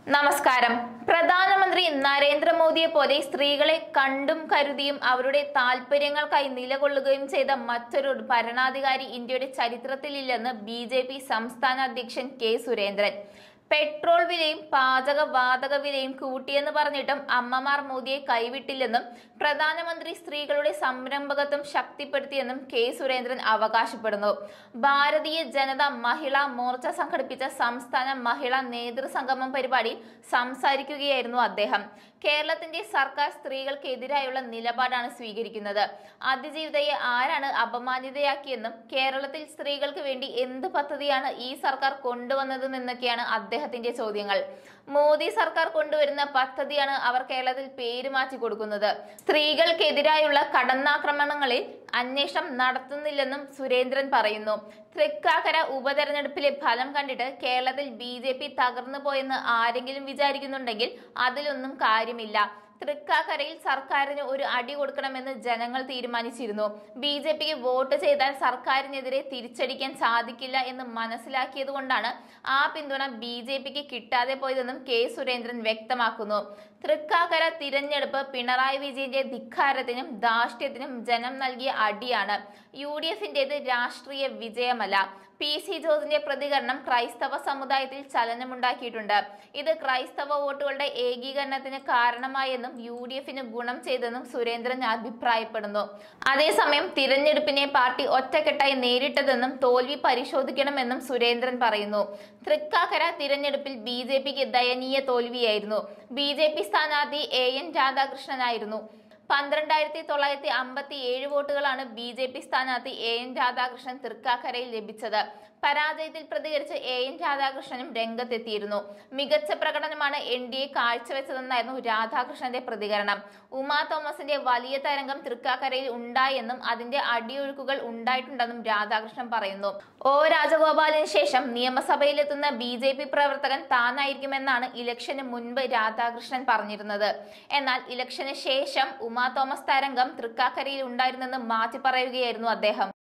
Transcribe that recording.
നമസ്കാരം പ്രധാനമന്ത്രി നരേന്ദ്രമോദിയെ പോലെ സ്ത്രീകളെ കണ്ടും കരുതിയും അവരുടെ താല്പര്യങ്ങൾക്കായി നിലകൊള്ളുകയും ചെയ്ത മറ്റൊരു ഭരണാധികാരി ഇന്ത്യയുടെ ചരിത്രത്തിലില്ലെന്ന് ബി ജെ പി സംസ്ഥാന അധ്യക്ഷൻ കെ സുരേന്ദ്രൻ പെട്രോൾ വിലയും പാചകവാതക വിലയും കൂട്ടിയെന്ന് പറഞ്ഞിട്ടും അമ്മമാർ മോദിയെ കൈവിട്ടില്ലെന്നും പ്രധാനമന്ത്രി സ്ത്രീകളുടെ സംരംഭകത്വം ശക്തിപ്പെടുത്തിയെന്നും കെ സുരേന്ദ്രൻ അവകാശപ്പെടുന്നു ഭാരതീയ ജനത മഹിളാ മോർച്ച സംഘടിപ്പിച്ച സംസ്ഥാന മഹിളാ നേതൃസംഗമം പരിപാടിയിൽ സംസാരിക്കുകയായിരുന്നു അദ്ദേഹം കേരളത്തിന്റെ സർക്കാർ സ്ത്രീകൾക്കെതിരായുള്ള നിലപാടാണ് സ്വീകരിക്കുന്നത് അതിജീവിതയെ ആരാണ് അപമാനിതയാക്കിയെന്നും കേരളത്തിൽ സ്ത്രീകൾക്ക് വേണ്ടി എന്ത് പദ്ധതിയാണ് ഈ സർക്കാർ കൊണ്ടുവന്നതെന്നൊക്കെയാണ് അദ്ദേഹത്തിന്റെ ചോദ്യങ്ങൾ മോദി സർക്കാർ കൊണ്ടുവരുന്ന പദ്ധതിയാണ് അവർ കേരളത്തിൽ പേര് മാറ്റി കൊടുക്കുന്നത് സ്ത്രീകൾക്കെതിരായുള്ള കടന്നാക്രമണങ്ങളിൽ അന്വേഷണം നടത്തുന്നില്ലെന്നും സുരേന്ദ്രൻ പറയുന്നു തൃക്കാക്കര ഉപതെരഞ്ഞെടുപ്പിലെ ഫലം കണ്ടിട്ട് കേരളത്തിൽ ബി ജെ പി തകർന്നു പോയെന്ന് ആരെങ്കിലും വിചാരിക്കുന്നുണ്ടെങ്കിൽ അതിലൊന്നും കാര്യമില്ല തൃക്കാക്കരയിൽ സർക്കാരിന് ഒരു അടി കൊടുക്കണമെന്ന് ജനങ്ങൾ തീരുമാനിച്ചിരുന്നു ബി ജെ പിക്ക് വോട്ട് ചെയ്താൽ സർക്കാരിനെതിരെ തിരിച്ചടിക്കാൻ സാധിക്കില്ല എന്ന് മനസ്സിലാക്കിയത് കൊണ്ടാണ് ആ പിന്തുണ ബി ജെ പിക്ക് കിട്ടാതെ പോയതെന്നും കെ സുരേന്ദ്രൻ വ്യക്തമാക്കുന്നു തൃക്കാക്കര തിരഞ്ഞെടുപ്പ് പിണറായി വിജയന്റെ ധിക്കാരത്തിനും ധാർഷ്ട്യത്തിനും ജനം നൽകിയ അടിയാണ് യു ഡി എഫിന്റേത് രാഷ്ട്രീയ വിജയമല്ല പി സി ജോസിന്റെ പ്രതികരണം ക്രൈസ്തവ സമുദായത്തിൽ ചലനമുണ്ടാക്കിയിട്ടുണ്ട് ഇത് ക്രൈസ്തവ വോട്ടുകളുടെ ഏകീകരണത്തിന് കാരണമായെന്നും യു ഡി എഫിന് ഗുണം ചെയ്തെന്നും സുരേന്ദ്രൻ അഭിപ്രായപ്പെടുന്നു അതേസമയം തിരഞ്ഞെടുപ്പിനെ പാർട്ടി ഒറ്റക്കെട്ടായി നേരിട്ടതെന്നും തോൽവി പരിശോധിക്കണമെന്നും സുരേന്ദ്രൻ പറയുന്നു തൃക്കാക്കര തിരഞ്ഞെടുപ്പിൽ ബി ജെ പിക്ക് ദയനീയ തോൽവിയായിരുന്നു ബി ജെ പി സ്ഥാനാർത്ഥി എ എൻ രാധാകൃഷ്ണനായിരുന്നു പന്ത്രണ്ടായിരത്തി തൊള്ളായിരത്തി അമ്പത്തി ഏഴ് വോട്ടുകളാണ് ബി ജെ പി സ്ഥാനാർത്ഥി എ എൻ രാധാകൃഷ്ണൻ തൃക്കാക്കരയിൽ ലഭിച്ചത് പരാജയത്തിൽ പ്രതികരിച്ച് എ എൻ രാധാകൃഷ്ണനും രംഗത്തെത്തിയിരുന്നു മികച്ച പ്രകടനമാണ് എൻ ഡി എ കാഴ്ചവെച്ചതെന്നായിരുന്നു രാധാകൃഷ്ണന്റെ പ്രതികരണം ഉമാ തോമസിന്റെ വലിയ തരംഗം തൃക്കാക്കരയിൽ ഉണ്ടായെന്നും അതിന്റെ അടിയൊഴുക്കുകൾ ഉണ്ടായിട്ടുണ്ടെന്നും രാധാകൃഷ്ണൻ പറയുന്നു ഒ രാജഗോപാലിന് ശേഷം നിയമസഭയിലെത്തുന്ന ബി ജെ പി പ്രവർത്തകൻ താനായിരിക്കുമെന്നാണ് ഇലക്ഷന് മുൻപ് രാധാകൃഷ്ണൻ പറഞ്ഞിരുന്നത് എന്നാൽ ഇലക്ഷന് ശേഷം ഉമാ തോമസ് തരംഗം തൃക്കാക്കരയിൽ ഉണ്ടായിരുന്നെന്ന് മാറ്റി പറയുകയായിരുന്നു അദ്ദേഹം